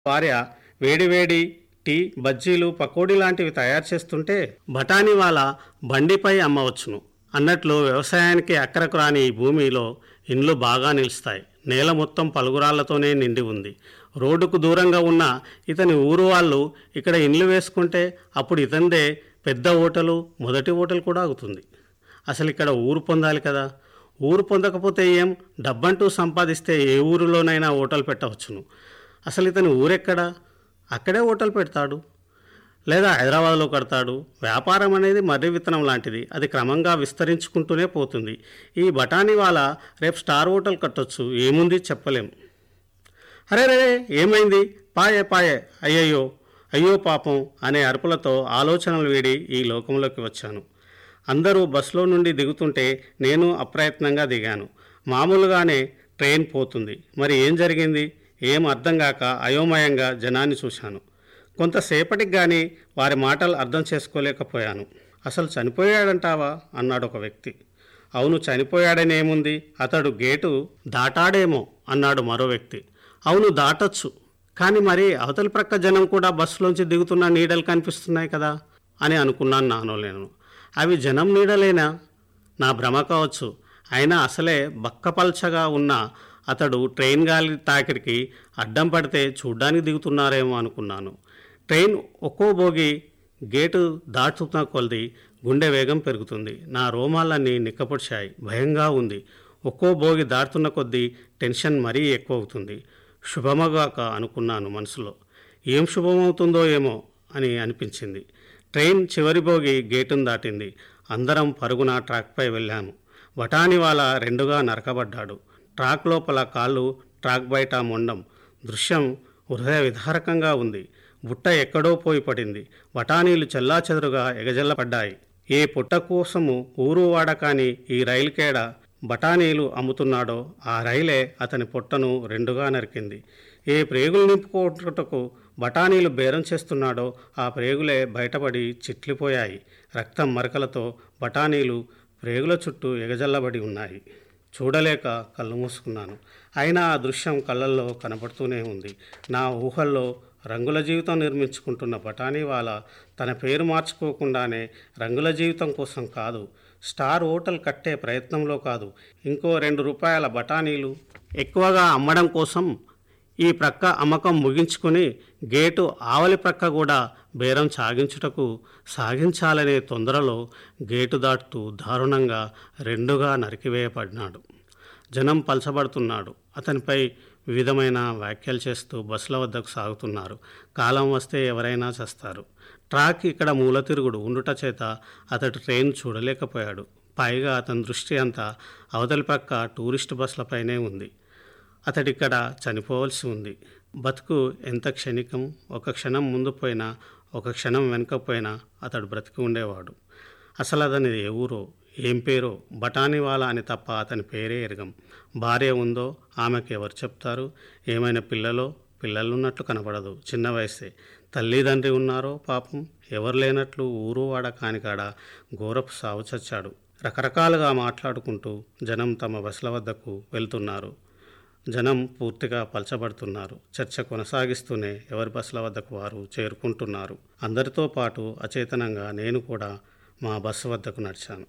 భార్య వేడివేడి టీ బజ్జీలు పకోడీ లాంటివి తయారు చేస్తుంటే బఠానీ వాళ్ళ బండిపై అమ్మవచ్చును అన్నట్లు వ్యవసాయానికి అక్కరకు రాని ఈ భూమిలో ఇండ్లు బాగా నిలుస్తాయి నేల మొత్తం పలుగురాళ్లతోనే నిండి ఉంది రోడ్డుకు దూరంగా ఉన్న ఇతని ఊరు వాళ్ళు ఇక్కడ ఇండ్లు వేసుకుంటే అప్పుడు ఇతందే పెద్ద ఓటలు మొదటి ఓటలు కూడా అవుతుంది అసలు ఇక్కడ ఊరు పొందాలి కదా ఊరు పొందకపోతే ఏం డబ్బంటూ సంపాదిస్తే ఏ ఊరిలోనైనా ఓటలు పెట్టవచ్చును అసలు ఇతని ఊరెక్కడా అక్కడే ఓటలు పెడతాడు లేదా హైదరాబాద్లో కడతాడు వ్యాపారం అనేది మర్రి విత్తనం లాంటిది అది క్రమంగా విస్తరించుకుంటూనే పోతుంది ఈ బఠానీ వాళ్ళ రేపు స్టార్ హోటల్ కట్టొచ్చు ఏముంది చెప్పలేం అరే రే ఏమైంది పాయే పాయే అయ్యయ్యో అయ్యో పాపం అనే అరుపులతో ఆలోచనలు వీడి ఈ లోకంలోకి వచ్చాను అందరూ బస్సులో నుండి దిగుతుంటే నేను అప్రయత్నంగా దిగాను మామూలుగానే ట్రైన్ పోతుంది మరి ఏం జరిగింది ఏం అర్థం కాక అయోమయంగా జనాన్ని చూశాను కొంతసేపటికి కానీ వారి మాటలు అర్థం చేసుకోలేకపోయాను అసలు చనిపోయాడంటావా అన్నాడు ఒక వ్యక్తి అవును చనిపోయాడని ఏముంది అతడు గేటు దాటాడేమో అన్నాడు మరో వ్యక్తి అవును దాటొచ్చు కానీ మరి అవతలి ప్రక్క జనం కూడా బస్సులోంచి దిగుతున్న నీడలు కనిపిస్తున్నాయి కదా అని అనుకున్నాను నానోలేను అవి జనం నీడలేనా నా భ్రమ కావచ్చు అయినా అసలే బక్కపల్చగా ఉన్న అతడు ట్రైన్ గాలి తాకిడికి అడ్డం పడితే చూడ్డానికి దిగుతున్నారేమో అనుకున్నాను ట్రైన్ ఒక్కో బోగి గేటు దాటుతున్న కొలది గుండె వేగం పెరుగుతుంది నా రోమాలన్నీ నిక్కపొడిచాయి భయంగా ఉంది ఒక్కో బోగి దాటుతున్న కొద్దీ టెన్షన్ మరీ ఎక్కువ అవుతుంది శుభమగాక అనుకున్నాను మనసులో ఏం శుభమవుతుందో ఏమో అని అనిపించింది ట్రైన్ చివరి బోగి గేటును దాటింది అందరం పరుగున ట్రాక్పై వెళ్ళాము బఠానీవాల రెండుగా నరకబడ్డాడు ట్రాక్ లోపల కాళ్ళు ట్రాక్ బయట మొండం దృశ్యం హృదయ విధారకంగా ఉంది బుట్ట ఎక్కడో పోయి పడింది బఠానీలు చెల్లాచెదురుగా ఎగజల్లపడ్డాయి ఏ పుట్ట కోసము ఊరు వాడకాని ఈ రైలుకేడ బఠానీలు అమ్ముతున్నాడో ఆ రైలే అతని పొట్టను రెండుగా నరికింది ఏ ప్రేగులు నింపుకోటకు బఠానీలు బేరం చేస్తున్నాడో ఆ ప్రేగులే బయటపడి చిట్లిపోయాయి రక్తం మరకలతో బఠానీలు ప్రేగుల చుట్టూ ఎగజల్లబడి ఉన్నాయి చూడలేక కళ్ళు మూసుకున్నాను అయినా ఆ దృశ్యం కళ్ళల్లో కనబడుతూనే ఉంది నా ఊహల్లో రంగుల జీవితం నిర్మించుకుంటున్న బఠానీ వాల తన పేరు మార్చుకోకుండానే రంగుల జీవితం కోసం కాదు స్టార్ హోటల్ కట్టే ప్రయత్నంలో కాదు ఇంకో రెండు రూపాయల బఠానీలు ఎక్కువగా అమ్మడం కోసం ఈ ప్రక్క అమ్మకం ముగించుకొని గేటు ఆవలి ప్రక్క కూడా బేరం సాగించుటకు సాగించాలనే తొందరలో గేటు దాటుతూ దారుణంగా రెండుగా నరికివేయబడినాడు జనం పలచబడుతున్నాడు అతనిపై వివిధమైన వ్యాఖ్యలు చేస్తూ బస్సుల వద్దకు సాగుతున్నారు కాలం వస్తే ఎవరైనా చేస్తారు ట్రాక్ ఇక్కడ మూల తిరుగుడు ఉండుట చేత అతడు ట్రైన్ చూడలేకపోయాడు పైగా అతని దృష్టి అంతా అవతలి పక్క టూరిస్ట్ బస్సులపైనే ఉంది అతడిక్కడ చనిపోవలసి ఉంది బతుకు ఎంత క్షణికం ఒక క్షణం ముందు పోయినా ఒక క్షణం వెనుకపోయినా అతడు బ్రతికి ఉండేవాడు అసలు అతని ఏ ఊరో ఏం పేరో బఠానీవాలా అని తప్ప అతని పేరే ఎరగం భార్య ఉందో ఆమెకు ఎవరు చెప్తారు ఏమైనా పిల్లలో పిల్లలున్నట్లు కనపడదు చిన్న వయసే తల్లిదండ్రి ఉన్నారో పాపం ఎవరు లేనట్లు ఊరు వాడ కానికాడ ఘోరపు సావు చచ్చాడు రకరకాలుగా మాట్లాడుకుంటూ జనం తమ బస్సుల వద్దకు వెళ్తున్నారు జనం పూర్తిగా పలచబడుతున్నారు చర్చ కొనసాగిస్తూనే ఎవరి బస్సుల వద్దకు వారు చేరుకుంటున్నారు అందరితో పాటు అచేతనంగా నేను కూడా మా బస్సు వద్దకు నడిచాను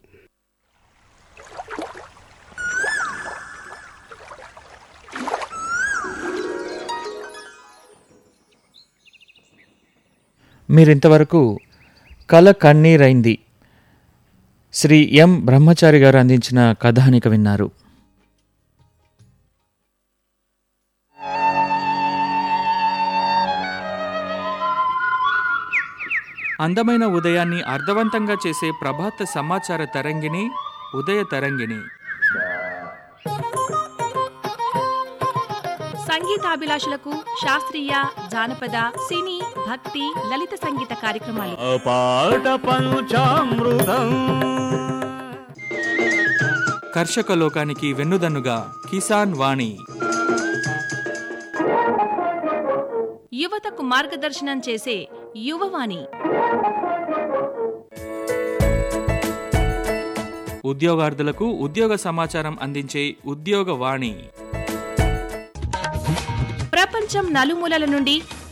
మీరింతవరకు కల కన్నీరైంది శ్రీ ఎం బ్రహ్మచారి గారు అందించిన కథానిక విన్నారు అందమైన ఉదయాన్ని అర్థవంతంగా చేసే ప్రభాత సమాచార తరంగిణి ఉదయ తరంగిణి సంగీతాభిలాషులకు శాస్త్రీయ జానపద సినీ భక్తి లలిత సంగీత కార్యక్రమాలు పాట పంచామృతం కర్షక లోకానికి వెన్నుదన్నుగా కిసాన్ వాణి యువతకు మార్గదర్శనం చేసే యువవాణి ఉద్యోగార్థులకు ఉద్యోగ సమాచారం అందించే ఉద్యోగ వాణి ప్రపంచం నలుమూలల నుండి